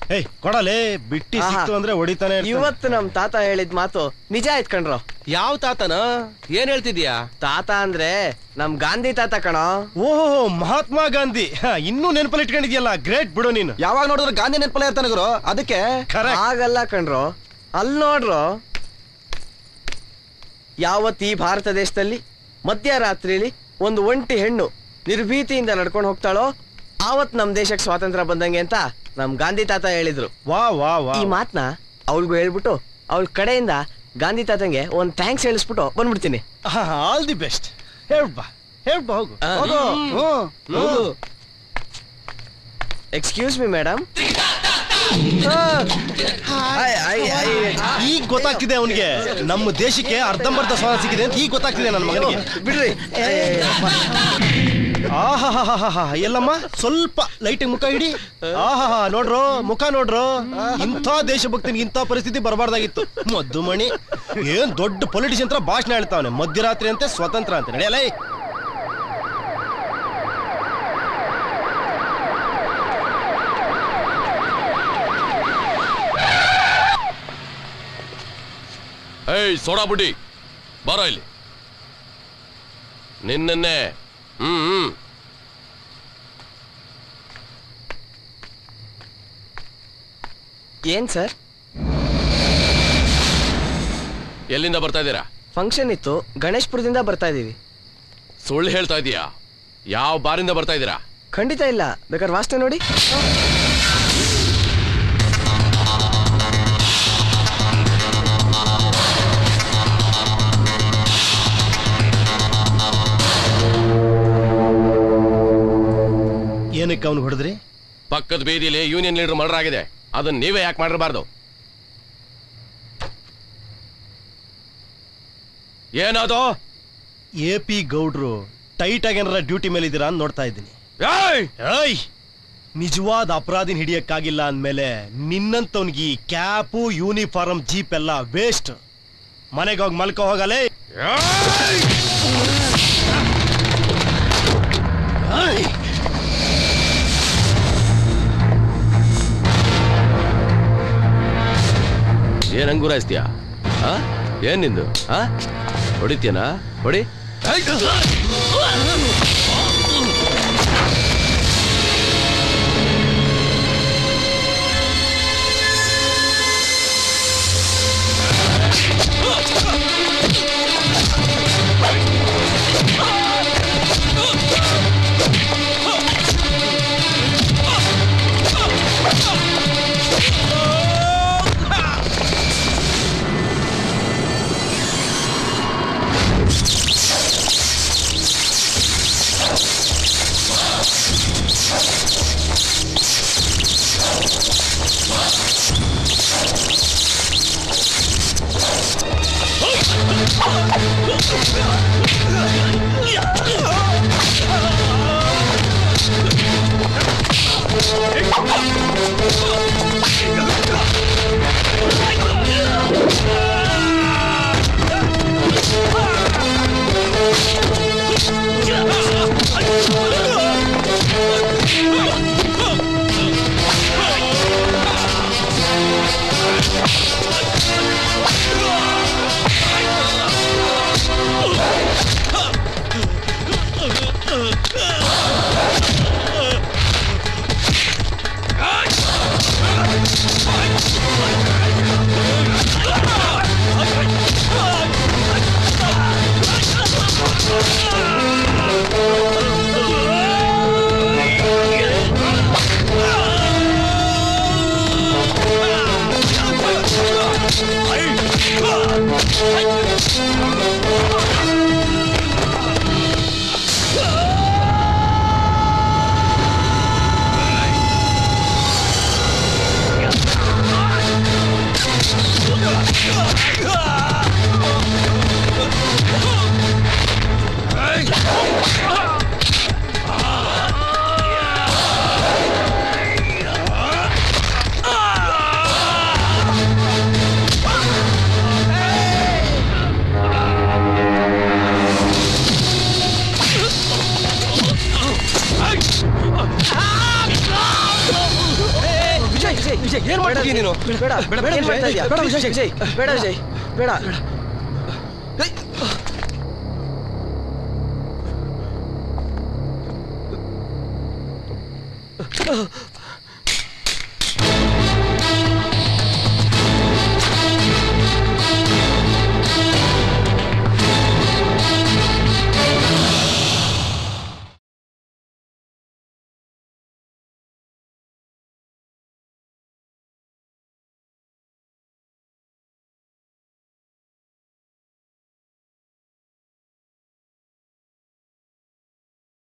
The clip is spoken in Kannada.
ಏಯ್ ಕೊಡಲೇ ಬಿಟ್ಟಿ ಆಹಾ. ಸಿಕ್ತು ಅಂದ್ರೆ ಹೊಡಿತಾನೆ ಇರ್ತಾನೆ. ಇವತ್ತು ನಮ್ ತಾತ ಹೇಳಿದ್ ಮಾತು ನಿಜ ಆಯ್ತ್ ಕಣ್ರೋ ಯಾವ ತಾತನ ಏನ್ ಹೇಳ್ತಿದ್ಯಾ ತಾತ ಅಂದ್ರೆ ನಮ್ ಗಾಂಧಿ ತಾತ ಕಣೋ ಓಹೋ ಮಹಾತ್ಮ ಗಾಂಧಿ ಹ, ಇನ್ನೂ ನೆನಪಲ್ಲಿ ಇಟ್ಕೊಂಡಿದ್ಯಲ್ಲ ಗ್ರೇಟ್ ಬಿಡು ನೀನು ಯಾವಾಗ ನೋಡಿದ್ರೆ ಗಾಂಧಿ ನೆನಪಲ್ಲ ಇರ್ತಾನೆ ಗುರು ಅದಕ್ಕೆ ಕರೆಕ್ಟ್ ಆಗಲ್ಲ ಕಣ್ರೋ ಅಲ್ಲಿ ನೋಡ್ರೋ ಯಾವತ್ ಈ ಭಾರತ ದೇಶದಲ್ಲಿ ಮಧ್ಯರಾತ್ರಿಲಿ ಒಂದು ಒಂಟಿ ಹೆಣ್ಣು ನಿರ್ಭೀತಿಯಿಂದ ನಡ್ಕೊಂಡು ಹೋಗ್ತಾಳೋ ಆವತ್ ನಮ್ ದೇಶಕ್ಕೆ ಸ್ವಾತಂತ್ರ್ಯ ಬಂದಂಗೆ ಅಂತ ನಮ್ ಗಾಂಧಿ ತಾತ ಹೇಳಿದ್ರು ವಾ ವಾ ವಾ ಈ ಮಾತ್ನ ಅವಳಿಗೂ ಹೇಳ್ಬಿಟ್ಟು ಅವಳ ಕಡೆಯಿಂದ ಗಾಂಧಿ ತಾತಂಗೆ ಒಂದ್ ಥ್ಯಾಂಕ್ಸ್ ಹೇಳಿಸ್ಬಿಟ್ಟು ಬಂದ್ಬಿಡ್ತೀನಿ ಆಲ್ ದಿ ಬೆಸ್ಟ್ ಹೇಳ್ಬಾ ಹೇಳ್ಬಾ ಹೋಗು ಆ. ಹೋಗು ಹ್ಮ್. ಹೌದು ಎಕ್ಸ್ಕ್ಯೂಸ್ ಮಿ ಮೇಡಮ್ ಈಗ ಗೊತ್ತಾಗ್ತಿದೆ ಅವನಿಗೆ ನಮ್ಮ ದೇಶಕ್ಕೆ ಅರ್ಧಂಬರ್ಧ ಸ್ವಾದ ಸಿಕ್ಕಿದೆ ಅಂತ ಈಗ ಗೊತ್ತಾಗ್ತಿದೆ ನನ್ನ ಮಗನಿಗೆ ಬಿಡ್ರಿ ಆಹಾಹಾಹಾಹಾ ಎಲ್ಲಮ್ಮ ಸ್ವಲ್ಪ ಲೈಟ್ ಮುಖ ಹಿಡಿ ಆಹಾಹಾ ನೋಡ್ರೋ ಮುಖ ನೋಡ್ರೋ ಇಂಥ ದೇಶಭಕ್ತಿನಿಗೆ ಇಂಥ ಪರಿಸ್ಥಿತಿ ಬರಬಾರ್ದಾಗಿತ್ತು ಮದ್ದು ಮಣಿ ಏನ್ ದೊಡ್ಡ ಪೊಲಿಟಿಷಿಯನ್ ಹತ್ರ ಭಾಷಣ ಹೇಳ್ತಾವನೆ ಮಧ್ಯರಾತ್ರಿ ಅಂತೆ ಸ್ವತಂತ್ರ ಅಂತ ನಡೆಯಲ್ಲ ಏಯ್ ಸೋಡಾ ಬುಡ್ಡಿ ಬಾರೋ ಇಲ್ಲಿ ನಿನ್ನೆ ಹ್ಮ್ ಹ್ಮ್ ಏನ್ ಸರ್ ಎಲ್ಲಿಂದ ಬರ್ತಾ ಇದ್ದೀರಾ ಫಂಕ್ಷನ್ ಇತ್ತು ಗಣೇಶ್ಪುರದಿಂದ ಬರ್ತಾ ಇದೀವಿ ಸುಳ್ಳು ಹೇಳ್ತಾ ಇದೀಯಾ ಯಾವ ಬಾರಿಂದ ಬರ್ತಾ ಇದ್ದೀರಾ ಖಂಡಿತ ಇಲ್ಲ ಬೇಕಾದ್ರೆ ವಾಸನೆ ನೋಡಿ ಏನಕ್ಕೆ ಅವ್ನು ಹೊಡೆದ್ರಿ ಪಕ್ಕದ ಬೀದಿಲಿ ಯೂನಿಯನ್ ಲೀಡರ್ ಮರ್ಡರ್ ಆಗಿದೆ ಅದನ್ನ ನೀವೇ ಯಾಕೆ ಮಾಡಿರಬಾರ್ದು ಏನದು ಎ ಪಿ ಗೌಡ್ರು ಟೈಟ್ ಆಗಿ ಏನಾರ ಡ್ಯೂಟಿ ಮೇಲೆ ಇದ್ದೀರಾ ಅಂತ ನೋಡ್ತಾ ಇದ್ದೀನಿ ಏಯ್ ಏಯ್ ನಿಜವಾದ ಅಪರಾಧಿನ ಹಿಡಿಯಕ್ಕಾಗಿಲ್ಲ ಅಂದ್ಮೇಲೆ ನಿನ್ನಂತವನ್ಗೆ ಈ ಕ್ಯಾಪು ಯೂನಿಫಾರ್ಮ್ ಜೀಪ್ ಎಲ್ಲ ವೇಸ್ಟ್ ಮನೆಗೆ ಹೋಗಿ ಮಲ್ಕೋ ಹೋಗಲೇ ಏನ್ ಅಂಗುರಾಯಿಸ್ತೀಯಾ ಆ ಏನ್ ನಿಂದು ಆ ಹೊಡಿತೀಯನಾ ಹೊಡಿ Ah! ವಿಜಯ್ ಏನ್ ಮಾಡ್ತಿದ್ಯ ನೀನು ಬೇಡ ಬೇಡ, ಬೇಡ, ಏನ್ ಮಾಡ್ತಾ ವಿಜಯ್. ಇದ್ಯಾ? ಬೇಡ, ವಿಜಯ್ ವಿಜಯ್. ವಿಜಯ್ ಬೇಡ ವಿಜಯ್ ಬೇಡ